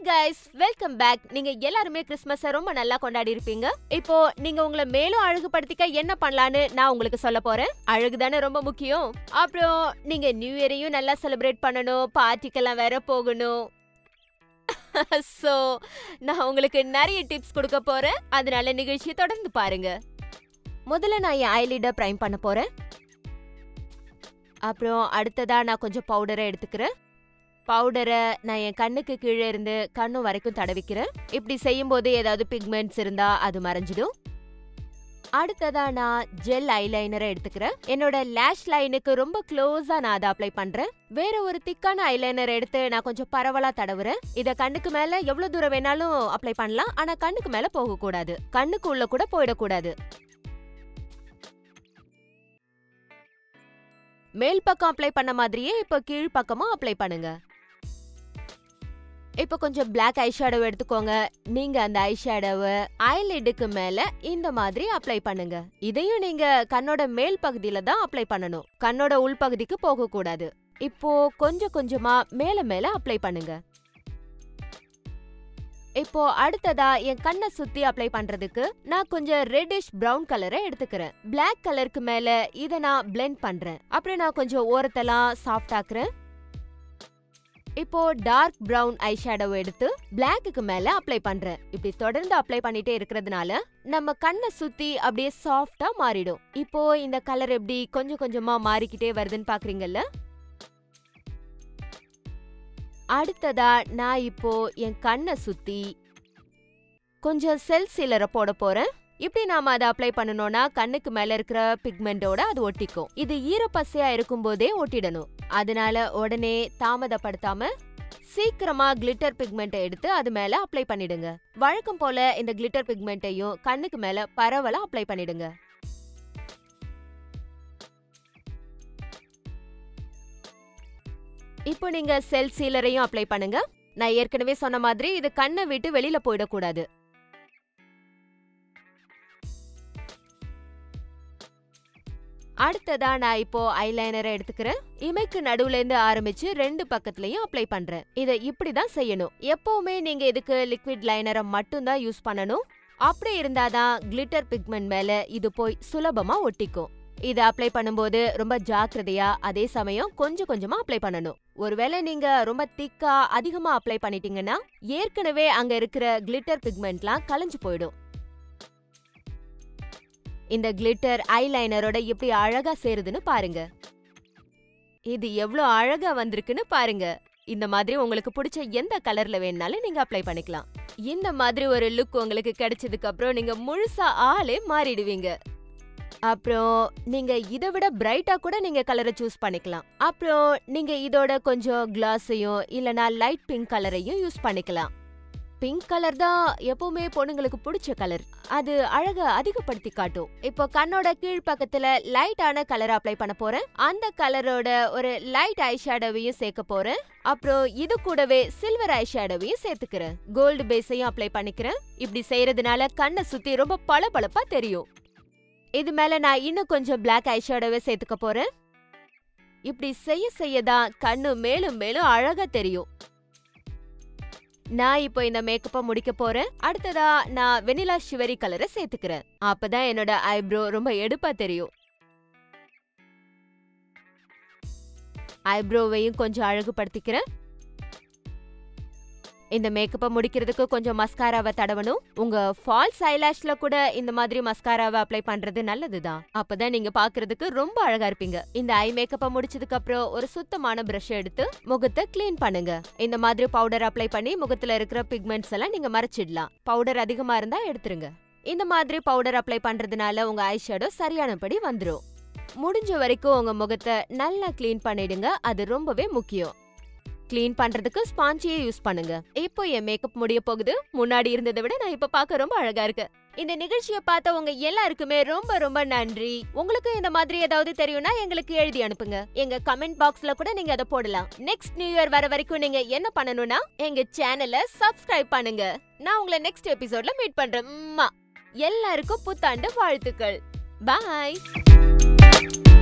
Guys welcome back நீங்க எல்லாருமே கிறிஸ்மஸ ரொம்ப நல்லா கொண்டாடி இருப்பீங்க இப்போ நீங்க உங்களை மேலும் அழகுபடுத்திக்க என்ன பண்ணலான்னு நான் உங்களுக்கு சொல்ல போறேன் அழகு தானே ரொம்ப முக்கியம் அப்புறம் நீங்க நியூ இயரையும் நல்லா செலிப்ரேட் பண்ணணும் பார்ட்டிக்கெல்லாம் வேற போகணும் சோ நான் உங்களுக்கு நிறைய டிப்ஸ் கொடுக்க போறேன் அதனால நிகழ்ச்சியை தொடர்ந்து பாருங்க முதல்ல நான் என் ஐலிட பிரைம் பண்ண போறேன் அப்புறம் அடுத்ததா நான் கொஞ்சம் பவுடரை எடுத்துக்கிறேன் பவுடரை நான் என் கண்ணுக்கு கீழே இருந்து கண்ணு வரைக்கும் தடவிக்கிறேன் இப்படி செய்யும்போது ஏதாவது பிக்மெண்ட்ஸ் இருந்தா அது மறைஞ்சிடும் அடுத்ததா நான் ஜெல் ஐலைனரை எடுத்துக்கிறேன் என்னோட லேஷ் லைனுக்கு ரொம்ப க்ளோஸா நான் அதை அப்ளை பண்றேன் வேற ஒரு திக்கான ஐலைனர் எடுத்து நான் கொஞ்சம் பரவலா தடவுறேன் இத கண்ணுக்கு மேல எவ்வளவு தூரம் வேணாலும் அப்ளை பண்ணலாம் ஆனா கண்ணுக்கு மேல போக கூடாது கண்ணுக்கு உள்ள கூட போயிடக்கூடாது மேல் பக்கம் அப்ளை பண்ண மாதிரியே இப்போ கீழ் பக்கமும் அப்ளை பண்ணுங்க இப்போ கொஞ்சம் பிளாக் ஐஷேடோ எடுத்துக்கோங்க நீங்க அந்த ஐஷேடோவை ஐலிட்டுக்கு மேல இந்த மாதிரி அப்ளை பண்ணுங்க இதையும் நீங்க கண்ணோட மேல் பகுதியில தான் அப்ளை பண்ணணும் கண்ணோட உள்பகுதிக்கு போக கூடாது இப்போ கொஞ்சம் கொஞ்சமா மேல மேல அப்ளை பண்ணுங்க இப்போ அடுத்ததா என் கண்ணை சுத்தி அப்ளை பண்றதுக்கு நான் கொஞ்சம் ரெட்டிஷ் பிரவுன் கலரை எடுத்துக்கிறேன் பிளாக் கலருக்கு மேல இத நான் பிளெண்ட் பண்றேன் அப்புறம் நான் கொஞ்சம் ஓரத்தெல்லாம் சாஃப்ட் ஆக்குறேன் இப்போ டார்க் பிரவுன் ஐ ஷேடோவை எடுத்து பிளாக்குக்கு மேல அப்ளை பண்றேன் இப்படி தொடர்ந்து அப்ளை பண்ணிட்டே இருக்கிறதுனால நம்ம கண்ணை சுத்தி அப்படியே சாஃப்டா மாறிடும் இப்போ இந்த கலர் எப்படி கொஞ்சம் கொஞ்சமா மாறிக்கிட்டே வருதுன்னு பாக்குறீங்கல்ல அடுத்ததா நான் இப்போ என் கண்ணை சுத்தி கொஞ்சம் செல் சீலரை போட போறேன் இப்படி நாம அதை அப்ளை பண்ணணும்னா கண்ணுக்கு மேல இருக்கிற பிக்மெண்டோட அது ஒட்டிக்கும் இது ஈரப்பசையா இருக்கும் போதே ஒட்டிடணும் அதனால உடனே தாமதப்படுத்தாம சீக்கிரமா கிளிட்டர் பிக்மெண்ட்டை எடுத்து அது மேல அப்ளை பண்ணிடுங்க வழக்கம் போல இந்த கிளிட்டர் பிக்மெண்ட்டையும் கண்ணுக்கு மேல பரவலா அப்ளை பண்ணிடுங்க இப்போ நீங்க செல் சீலரையும் அப்ளை பண்ணுங்க நான் ஏற்கனவே சொன்ன மாதிரி இது கண்ணை விட்டு வெளியில போயிடக்கூடாது அடுத்ததா நான் இப்போ ஐலைனரை எடுத்துக்கிறேன் இமைக்கு நடுவுல இருந்து ஆரம்பிச்சு ரெண்டு பக்கத்துலயும் அப்ளை பண்றேன் இதை இப்படி தான் செய்யணும் எப்பவுமே நீங்க இதுக்கு லிக்விட் லைனரை மட்டும் தான் யூஸ் பண்ணணும் அப்படி இருந்தாதான் கிளிட்டர் பிக்மெண்ட் மேல இது போய் சுலபமா ஒட்டிக்கும் இதை அப்ளை பண்ணும்போது ரொம்ப ஜாக்கிரதையா அதே சமயம் கொஞ்சம் கொஞ்சமா அப்ளை பண்ணணும் ஒருவேளை நீங்க ரொம்ப திக்கா அதிகமா அப்ளை பண்ணிட்டீங்கன்னா ஏற்கனவே அங்க இருக்கிற கிளிட்டர் பிக்மெண்ட்லாம் கலைஞ்சு போயிடும் இந்த கிளிட்டர் ஐலைனரோட எப்படி அழகா சேருதுன்னு பாருங்க இது எவ்வளவு அழகா வந்திருக்குன்னு பாருங்க இந்த மாதிரி உங்களுக்கு பிடிச்ச எந்த கலர்ல வேணாலும் நீங்க அப்ளை பண்ணிக்கலாம் இந்த மாதிரி ஒரு லுக் உங்களுக்கு கிடைச்சதுக்கு அப்புறம் நீங்க முழுசா ஆளே மாறிடுவீங்க அப்புறம் நீங்க இதை விட பிரைட்டா கூட நீங்க கலரை சூஸ் பண்ணிக்கலாம் அப்புறம் நீங்க இதோட கொஞ்சம் கிளாஸையும் இல்லனா லைட் பிங்க் கலரையும் யூஸ் பண்ணிக்கலாம் பிங்க் கலர் தான் எப்பவுமே பொண்ணுங்களுக்கு பிடிச்ச கலர் அது அழக அதிகப்படுத்தி காட்டும் இப்போ கண்ணோட கீழ் பக்கத்துல லைட்டான கலர் அப்ளை பண்ண போறேன் அந்த கலரோட ஒரு லைட் ஐ ஷேடோவையும் சேர்க்க போறேன் அப்புறம் இது கூடவே சில்வர் ஐ ஷேடோவையும் சேர்த்துக்கிறேன் கோல்டு பேஸையும் அப்ளை பண்ணிக்கிறேன் இப்படி செய்யறதுனால கண்ணை சுத்தி ரொம்ப பளபளப்பா தெரியும் இது மேல நான் இன்னும் கொஞ்சம் பிளாக் ஐ ஷேடோவை சேர்த்துக்க போறேன் இப்படி செய்ய செய்ய தான் கண்ணு மேலும் மேலும் அழகா தெரியும் நான் இப்போ இந்த மேக்கப்பை முடிக்க போறேன் அடுத்ததா நான் வெனிலா ஷிவரி கலரை சேர்த்துக்கிறேன் அப்பதான் என்னோட ஐப்ரோ ரொம்ப எடுப்பா தெரியும் ஐப்ரோவையும் கொஞ்சம் அழகுபடுத்திக்கிறேன் இந்த மேக்கப்பை முடிக்கிறதுக்கு கொஞ்சம் மஸ்காராவை தடவணும் உங்க ஃபால்ஸ் ஐலாஷ்ல கூட இந்த மாதிரி மஸ்காராவை அப்ளை பண்றது நல்லதுதான் அப்பதான் நீங்க பாக்குறதுக்கு ரொம்ப அழகா இருப்பீங்க இந்த ஐ மேக்கப்பை முடிச்சதுக்கு அப்புறம் ஒரு சுத்தமான பிரஷ் எடுத்து முகத்தை க்ளீன் பண்ணுங்க இந்த மாதிரி பவுடர் அப்ளை பண்ணி முகத்துல இருக்கிற பிக்மெண்ட்ஸ் எல்லாம் நீங்க மறைச்சிடலாம் பவுடர் அதிகமா இருந்தா எடுத்துருங்க இந்த மாதிரி பவுடர் அப்ளை பண்றதுனால உங்க ஐ ஷேடோ சரியானபடி வந்துரும் முடிஞ்ச வரைக்கும் உங்க முகத்தை நல்லா க்ளீன் பண்ணிடுங்க அது ரொம்பவே முக்கியம் க்ளீன் பண்றதுக்கு ஸ்பாஞ்சியே யூஸ் பண்ணுங்க இப்போ என் மேக்கப் முடிய போகுது முன்னாடி இருந்ததை விட நான் இப்ப பார்க்க ரொம்ப அழகா இருக்கு இந்த நிகழ்ச்சியை பார்த்த உங்க எல்லாருக்குமே ரொம்ப ரொம்ப நன்றி உங்களுக்கு இந்த மாதிரி ஏதாவது தெரியும்னா எங்களுக்கு எழுதி அனுப்புங்க எங்க கமெண்ட் பாக்ஸ்ல கூட நீங்க அதை போடலாம் நெக்ஸ்ட் நியூ இயர் வர வரைக்கும் நீங்க என்ன பண்ணணும்னா எங்க சேனலை சப்ஸ்கிரைப் பண்ணுங்க நான் உங்களை நெக்ஸ்ட் எபிசோட்ல மீட் பண்றேன் ம்மா. எல்லாருக்கும் புத்தாண்டு வாழ்த்துக்கள் பாய்